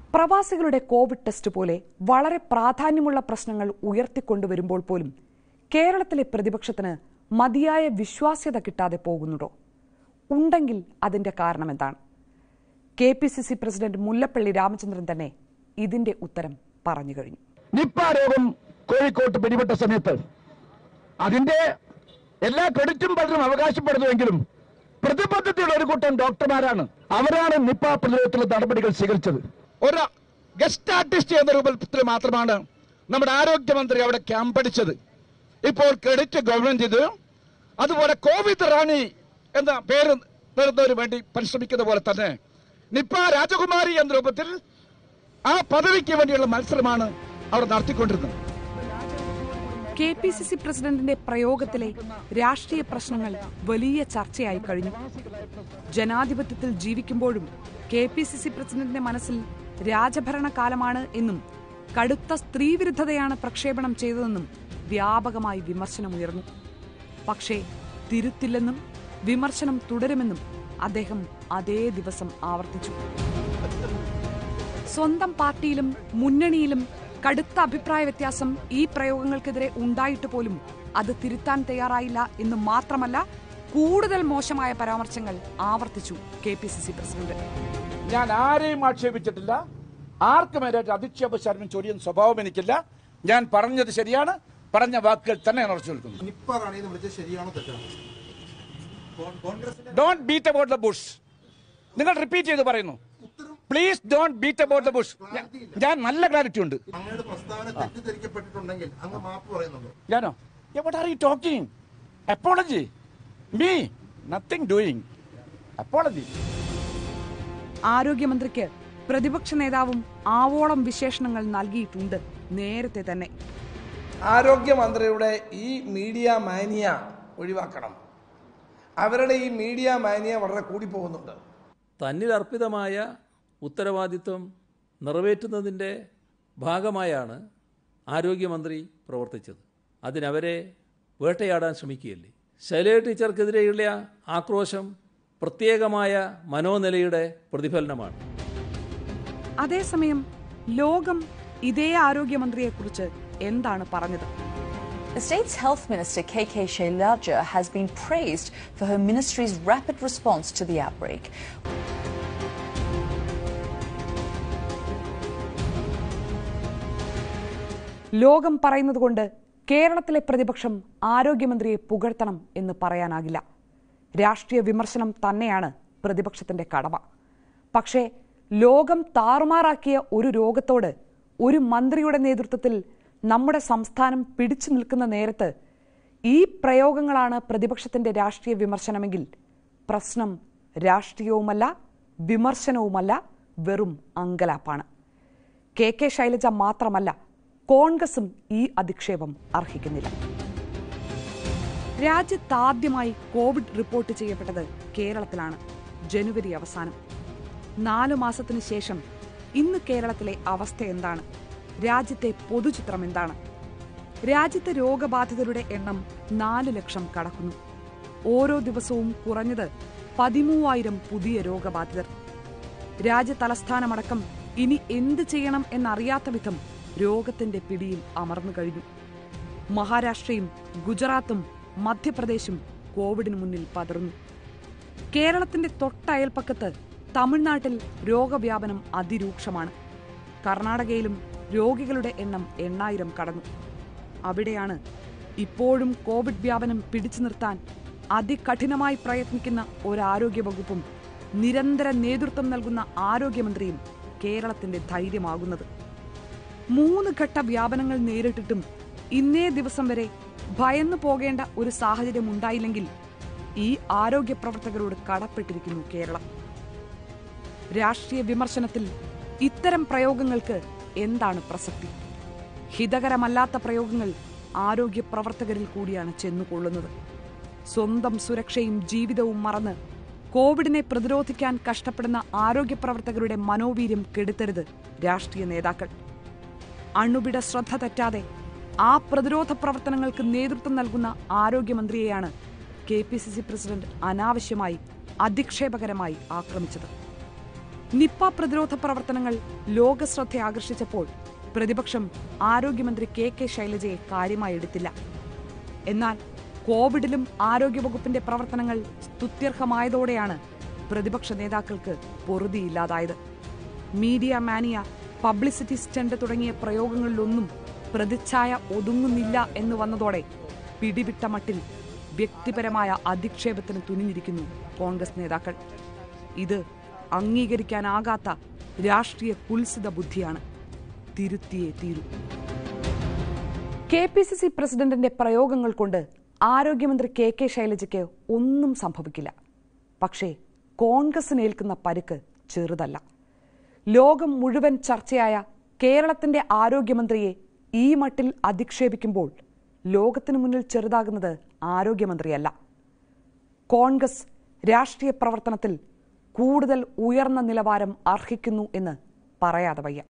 പ്രവാസികളുടെ Covid test പോലെ വളരെ പ്രാധാന്യമുള്ള പ്രശ്നങ്ങൾ ഉയർത്തിക്കൊണ്ടുവരുമ്പോൾ പോലും കേരളത്തിലെ പ്രതിപക്ഷത്തിന് മതിയായ വിശ്വാസ്യത കിട്ടാതെ പോകുന്നുണ്ടോ ഉണ്ടെങ്കിൽ അതിന്റെ കാരണം എന്താണ് K P C C president Mullappally Ramachandran തന്നെ ഇതിന്റെ ഉത്തരം പറഞ്ഞു കഴിഞ്ഞു നിപ്പ രോഗം കോഴിക്കോട്ട് പിടിപെട്ട സമയത്ത് അതിന്റെ എല്ലാ ക്രെഡിറ്റും പലരും അവകാശപ്പെടുന്നുവെങ്കിലും പ്രതിബദ്ധതയുള്ള ഒരു കൂട്ടം ഡോക്ടർമാരാണ് അവരാണ് നിപ്പ പ്രതിരോധത്തിലുള്ള നടപടികൾ സ്വീകരിച്ചത് ഒരു ഗസ്റ്റ് ആർട്ടിസ്റ്റ് എന്ന രൂപത്തിൽ മാത്രമാണ് നമ്മുടെ ആരോഗ്യമന്ത്രി അവിടെ ക്യാമ്പടിച്ചത് ഇപ്പോൾ ക്രെഡിറ്റ് ഗവൺമെന്റ് ചെയ്ത് അതുപോലെ കോവിഡ് റാണി എന്ന പേര് നേടുന്നതിന് വേണ്ടി പരിശ്രമിക്കുന്ന പോലെ തന്നെ നിപ്പ രാജകുമാരി എന്ന രൂപത്തിൽ ആ പദവിക്ക് വേണ്ടിയുള്ള മത്സരമാണ് അവർ നടത്തിക്കൊണ്ടിരുന്നത് കെ പി സി സി പ്രസിഡന്റിന്റെ പ്രയോഗത്തിലെ രാഷ്ട്രീയ പ്രശ്നങ്ങൾ വലിയ ചർച്ചയായി കഴിഞ്ഞു ജനാധിപത്യത്തിൽ ജീവിക്കുമ്പോഴും കെ പി സി സി പ്രസിഡന്റിന്റെ മനസ്സിൽ രാജഭരണ കാലമാണ് എന്നും കടുത്ത സ്ത്രീവിരുദ്ധതയാണ് പ്രക്ഷേപണം ചെയ്തതെന്നും വ്യാപകമായി വിമർശനമുയർന്നു പക്ഷേ തിരുത്തില്ലെന്നും വിമർശനം തുടരുമെന്നും അദ്ദേഹം അതേ ദിവസം ആവർത്തിച്ചു സ്വന്തം പാർട്ടിയിലും മുന്നണിയിലും കടുത്ത അഭിപ്രായ വ്യത്യാസം ഈ പ്രയോഗങ്ങൾക്കെതിരെ ഉണ്ടായിട്ട് പോലും അത് തിരുത്താൻ തയ്യാറായില്ല എന്ന് മാത്രമല്ല കൂടുതൽ മോശമായ പരാമർശങ്ങൾ ആവർത്തിച്ചു K P C C president ഞാൻ ആരെയും ആക്ഷേപിച്ചിട്ടില്ല ആർക്കും എന്റെ അധിക്ഷേപ ശർമ്മം ചൊരിയുന്ന സ്വഭാവം എനിക്കില്ല ഞാൻ പറഞ്ഞത് ശരിയാണ് പറഞ്ഞ വാക്കുകൾ തന്നെ ഞാൻ ഉറച്ചു നിൽക്കുന്നു നിപ്പ റാണിന്ന് വിളിച്ചത് ശരിയാണോ തെറ്റാണോ കോ- കോൺഗ്രസിന്റെ don't beat about the bush നിങ്ങൾ റിപ്പീറ്റ് ചെയ്ത് പറയുന്നു please don't beat about the bush ഞാൻ നല്ല ക്ലാരിറ്റി ഉണ്ട് അങ്ങയുടെ പ്രസ്താവന തെറ്റിദ്ധരിക്കപ്പെട്ടിട്ടുണ്ടെങ്കിൽ അങ്ങ് മാപ്പ് പറയുന്നുണ്ടോ ഞാനോ what are you talking apology me nothing doing apology ആരോഗ്യമന്ത്രിക്ക് പ്രതിപക്ഷ നേതാവും ആവോളം വിശേഷണങ്ങൾ നൽകിയിട്ടുണ്ട് നേരത്തെ തന്നെ ആരോഗ്യമന്ത്രിയുടെ ഈ മീഡിയ മാനിയ ഒഴിവാക്കണം അവരുടെ ഈ മീഡിയ മാനിയ വളരെ കൂടിപ്പോകുന്നുണ്ട് തന്നിൽ അർപ്പിതമായ ഉത്തരവാദിത്വം നിറവേറ്റുന്നതിൻ്റെ ഭാഗമായാണ് ആരോഗ്യമന്ത്രി പ്രവർത്തിച്ചത് അതിനവരെ വേട്ടയാടാൻ ശ്രമിക്കുകയല്ലേ ശൈലജ ടീച്ചർക്കെതിരെയുള്ള ആക്രോശം പ്രത്യേകമായ മനോനിലയുടെ പ്രതിഫലനമാണ് അതേസമയം ലോകം ഇതേ ആരോഗ്യമന്ത്രിയെക്കുറിച്ച് എന്താണ് പറഞ്ഞത് The state's health minister, KK Shailaja, has been praised for her ministry's rapid response to the outbreak. ലോകം പറയുന്നത് കൊണ്ട് കേരളത്തിലെ പ്രതിപക്ഷം ആരോഗ്യമന്ത്രിയെ പുകഴ്ത്തണം എന്ന് പറയാനാകില്ല രാഷ്ട്രീയ വിമർശനം തന്നെയാണ് പ്രതിപക്ഷത്തിന്റെ കടമ പക്ഷേ ലോകം താറുമാറാക്കിയ ഒരു രോഗത്തോട് ഒരു മന്ത്രിയുടെ നേതൃത്വത്തിൽ നമ്മുടെ സംസ്ഥാനം പിടിച്ചു നിൽക്കുന്ന നേരത്ത് ഈ പ്രയോഗങ്ങളാണ് പ്രതിപക്ഷത്തിന്റെ രാഷ്ട്രീയ വിമർശനമെങ്കിൽ പ്രശ്നം രാഷ്ട്രീയവുമല്ല വിമർശനവുമല്ല വെറും അങ്കലാപ്പാണ് കെ കെ ശൈലജ മാത്രമല്ല കോൺഗ്രസും ഈ അധിക്ഷേപം അർഹിക്കുന്നില്ല രാജ്യത്താദ്യമായി കോവിഡ് റിപ്പോർട്ട് ചെയ്യപ്പെട്ടത് കേരളത്തിലാണ് ജനുവരി അവസാനം നാലു മാസത്തിനു ശേഷം ഇന്ന് കേരളത്തിലെ അവസ്ഥ എന്താണ് രാജ്യത്തെ പൊതുചിത്രം എന്താണ് രാജ്യത്തെ രോഗബാധിതരുടെ എണ്ണം നാല് ലക്ഷം കടക്കുന്നു ഓരോ ദിവസവും കുറഞ്ഞത് പതിമൂവായിരം പുതിയ രോഗബാധിതർ രാജ്യ തലസ്ഥാനമടക്കം ഇനി എന്ത് ചെയ്യണം എന്നറിയാത്ത വിധം രോഗത്തിന്റെ പിടിയിൽ അമർന്നു കഴിഞ്ഞു മഹാരാഷ്ട്രയും ഗുജറാത്തും മധ്യപ്രദേശും കോവിഡിന് മുന്നിൽ പതറുന്നു കേരളത്തിന്റെ തൊട്ടയൽപ്പക്കത്ത് തമിഴ്നാട്ടിൽ രോഗവ്യാപനം അതിരൂക്ഷമാണ് കർണാടകയിലും രോഗികളുടെ എണ്ണം എണ്ണായിരം കടന്നു അവിടെയാണ് ഇപ്പോഴും കോവിഡ് വ്യാപനം പിടിച്ചു നിർത്താൻ അതികഠിനമായി പ്രയത്നിക്കുന്ന ഒരാരോഗ്യ വകുപ്പും നിരന്തര നേതൃത്വം നൽകുന്ന ആരോഗ്യമന്ത്രിയും കേരളത്തിന്റെ ധൈര്യമാകുന്നത് മൂന്ന് ഘട്ട വ്യാപനങ്ങൾ നേരിട്ടിട്ടും ഇന്നേ ദിവസം വരെ ഭയന്നു പോകേണ്ട ഒരു സാഹചര്യം ഉണ്ടായില്ലെങ്കിൽ ഈ ആരോഗ്യ പ്രവർത്തകരോട് കടപ്പെട്ടിരിക്കുന്നു കേരളം രാഷ്ട്രീയ വിമർശനത്തിൽ ഇത്തരം പ്രയോഗങ്ങൾക്ക് എന്താണ് പ്രസക്തി ഹിതകരമല്ലാത്ത പ്രയോഗങ്ങൾ ആരോഗ്യ പ്രവർത്തകരിൽ കൂടിയാണ് ചെന്നുകൊള്ളുന്നത് സ്വന്തം സുരക്ഷയും ജീവിതവും മറന്ന് കോവിഡിനെ പ്രതിരോധിക്കാൻ കഷ്ടപ്പെടുന്ന ആരോഗ്യ പ്രവർത്തകരുടെ മനോവീര്യം കെടുത്തരുത് രാഷ്ട്രീയ നേതാക്കൾ അണുവിട ശ്രദ്ധ തെറ്റാതെ ആ പ്രതിരോധ പ്രവർത്തനങ്ങൾക്ക് നേതൃത്വം നൽകുന്ന ആരോഗ്യമന്ത്രിയെയാണ് K P C C president അനാവശ്യമായി അധിക്ഷേപകരമായി ആക്രമിച്ചത് നിപ്പ പ്രതിരോധ പ്രവർത്തനങ്ങൾ ലോകശ്രദ്ധ ആകർഷിച്ചപ്പോൾ പ്രതിപക്ഷം ആരോഗ്യമന്ത്രി കെ കെ ശൈലജയെ കാര്യമായി എടുത്തില്ല എന്നാൽ കോവിഡിലും ആരോഗ്യവകുപ്പിന്റെ പ്രവർത്തനങ്ങൾ സ്തുത്യർഹമായതോടെയാണ് പ്രതിപക്ഷ നേതാക്കൾക്ക് പൊറുതിയില്ലാതായത് മീഡിയ മാനിയ പബ്ലിസിറ്റി സ്റ്റണ്ട് തുടങ്ങിയ പ്രയോഗങ്ങളിലൊന്നും പ്രതിച്ഛായ ഒതുങ്ങുന്നില്ല എന്ന് വന്നതോടെ പിടിവിട്ട മട്ടിൽ വ്യക്തിപരമായ അധിക്ഷേപത്തിന് തുനിഞ്ഞിരിക്കുന്നു കോൺഗ്രസ് നേതാക്കൾ ഇത് അംഗീകരിക്കാനാകാത്ത രാഷ്ട്രീയ കുൽസിത ബുദ്ധിയാണ് തിരുത്തിയേ തീരൂ കെ പി സി സി പ്രസിഡന്റിന്റെ പ്രയോഗങ്ങൾ കൊണ്ട് ആരോഗ്യമന്ത്രി കെ കെ ശൈലജയ്ക്ക് ഒന്നും സംഭവിക്കില്ല പക്ഷേ കോൺഗ്രസിന് ഏൽക്കുന്ന പരുക്ക് ചെറുതല്ല ലോകം മുഴുവൻ ചർച്ചയായ കേരളത്തിന്റെ ആരോഗ്യമന്ത്രിയെ ഈ മട്ടിൽ അധിക്ഷേപിക്കുമ്പോൾ ലോകത്തിനു മുന്നിൽ ചെറുതാകുന്നത് ആരോഗ്യമന്ത്രിയല്ല കോൺഗ്രസ് രാഷ്ട്രീയ പ്രവർത്തനത്തിൽ കൂടുതൽ ഉയർന്ന നിലവാരം അർഹിക്കുന്നു എന്ന് പറയാതെ വയ്യ